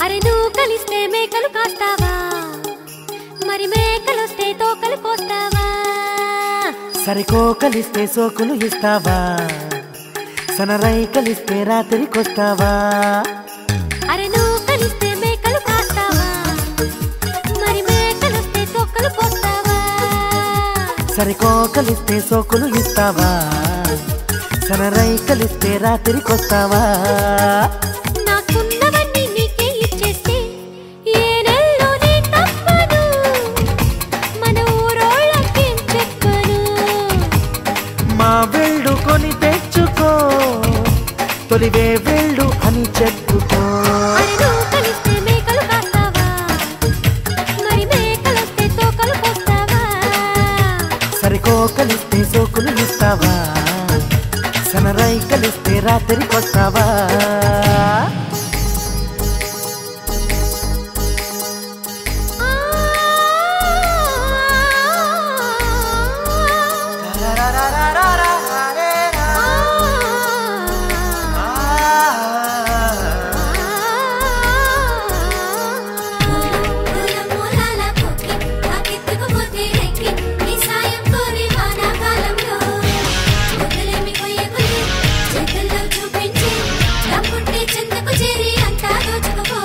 అరే నువ్వు కలిస్తే మేకలు కాస్తావా మరి మేకలొస్తే తోకలు కోస్తావా సరికో కలిస్తే సోకులు ఇస్తావా సనరై కలిస్తే రాత్రికొస్తావా అరే నువ్వు కలిస్తే మేకలు కాస్తావా మరి మేకలొస్తే తోకలు కోస్తావా సరికో కలిస్తే సోకులు ఇస్తావా సనరై కలిస్తే రాత్రికొస్తావా నాకున్నవన్నీ నీకే ఇచ్చేస్తే ఏ నెలలోనే తప్పను మన ఊరోళ్ళకేం చెప్పను మా వెళ్ళు కొని తెచ్చుకో తొలివే వెళ్ళు అని చెప్పుకో అరే నువ్వు కలిస్తే మేకలు కాస్తావా మరి మేకలొస్తే తోకలు కోస్తావా సరికో కలిస్తే సోకులు ఇస్తావా సనరై కలిస్తే రాత్రికొస్తావా మూలాల కొక్కి నాకెత్తుకుపోతే రెక్కి నీ సాయం కోరి వానాకాలంలో వదిలేమి కొయ్యకుని చేతుల్లో చూపించి దమ్ముంటే చెంతకు చేరి అంతా దోచుకుపో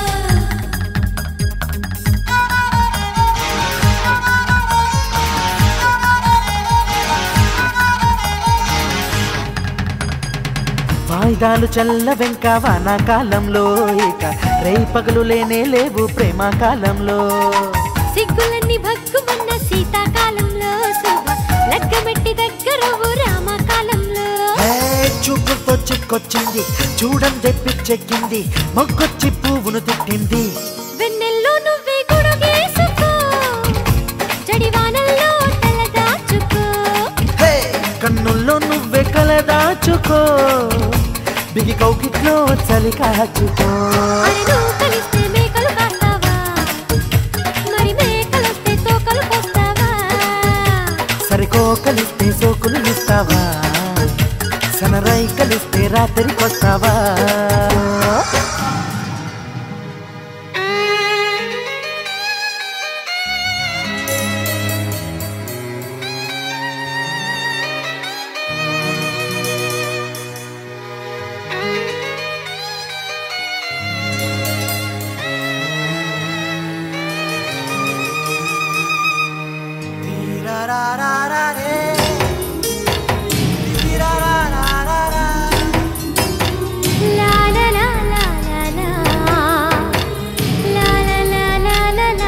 వాయిదాలు చల్ల వెంక వానాకాలంలో ఇక రేయి పగలు లేనే లేవు ప్రేమ కాలంలో సిగ్గులన్నీ భగ్గుమన్న శీతాకాలంలో శోభ లగ్గమెట్టి దగ్గరవు రామకాలంలో హే, చూపుతో చిక్కొచ్చింది చూడందే పిచ్చెక్కింది మొగ్గొచ్చి పువ్వును తిట్టింది వెన్నెల్లో నువ్వే గొడుగేసుకో జడివానల్లో తలదాచుకో హే, కన్నుల్లో నువ్వే కలదాచుకో బిగి కౌకిట్లో చలి కాచుకో అరే నువ్వు కలిస్తే మేకలు కాస్తావా మరి మేకలొస్తే తోకలు కోస్తావా సరికో కలిస్తే సోకులు ఇస్తావా సనరై కలిస్తే రాత్రికొస్తావా లా లా లా లా లా లా. లా లా లా లా లా లా.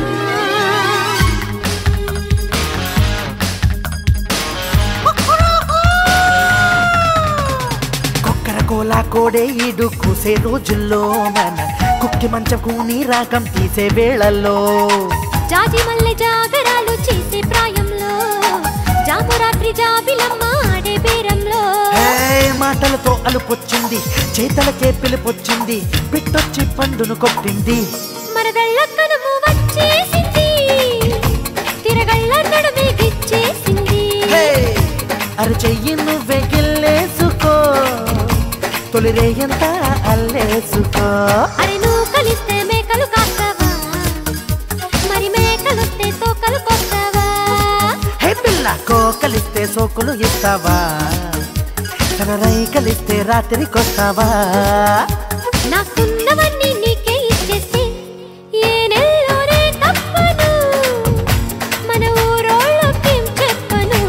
కొక్కర కోలా కోడే ఈడు కూసే రోజుల్లో మన కుక్కి మంచం కూని రాగం తీసే వేళల్లో జాజి మల్లె జాగరాలు చేసే ప్రాయంలో జామురాత్రి జాబిలమ్మ ఆడే బేరంలో హే, మాటలతో అలుపొచ్చింది చేతలకే పిలుపొచ్చింది పిట్టొచ్చి పండును కొట్టింది మరదళ్ళ కనుము వచ్చేసింది తిరగళ్ళ నడుమే గిచ్చేసింది హే, అరచెయ్యి నువ్వే గిల్లేసుకో తొలి రేయంతా అల్లేసుకో అరే నువ్వు కలిస్తే మేకలు కాస్తావా మరి మేకలొస్తే తోకలు కొస్తావా హే పిల్ల కోకలిస్తే సోకులు ఇస్తావా తన రై కలిస్తే రాత్రికొస్తావా నాకున్నవన్నీ నీకే ఇచ్చేస్తే ఏ నెలలోనే తప్పను మన ఊరోళ్ళకేం చెప్పను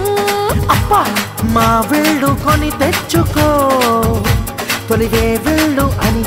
మా వెళ్ళు కొని తెచ్చుకో తొలిగే వెళ్ళు అని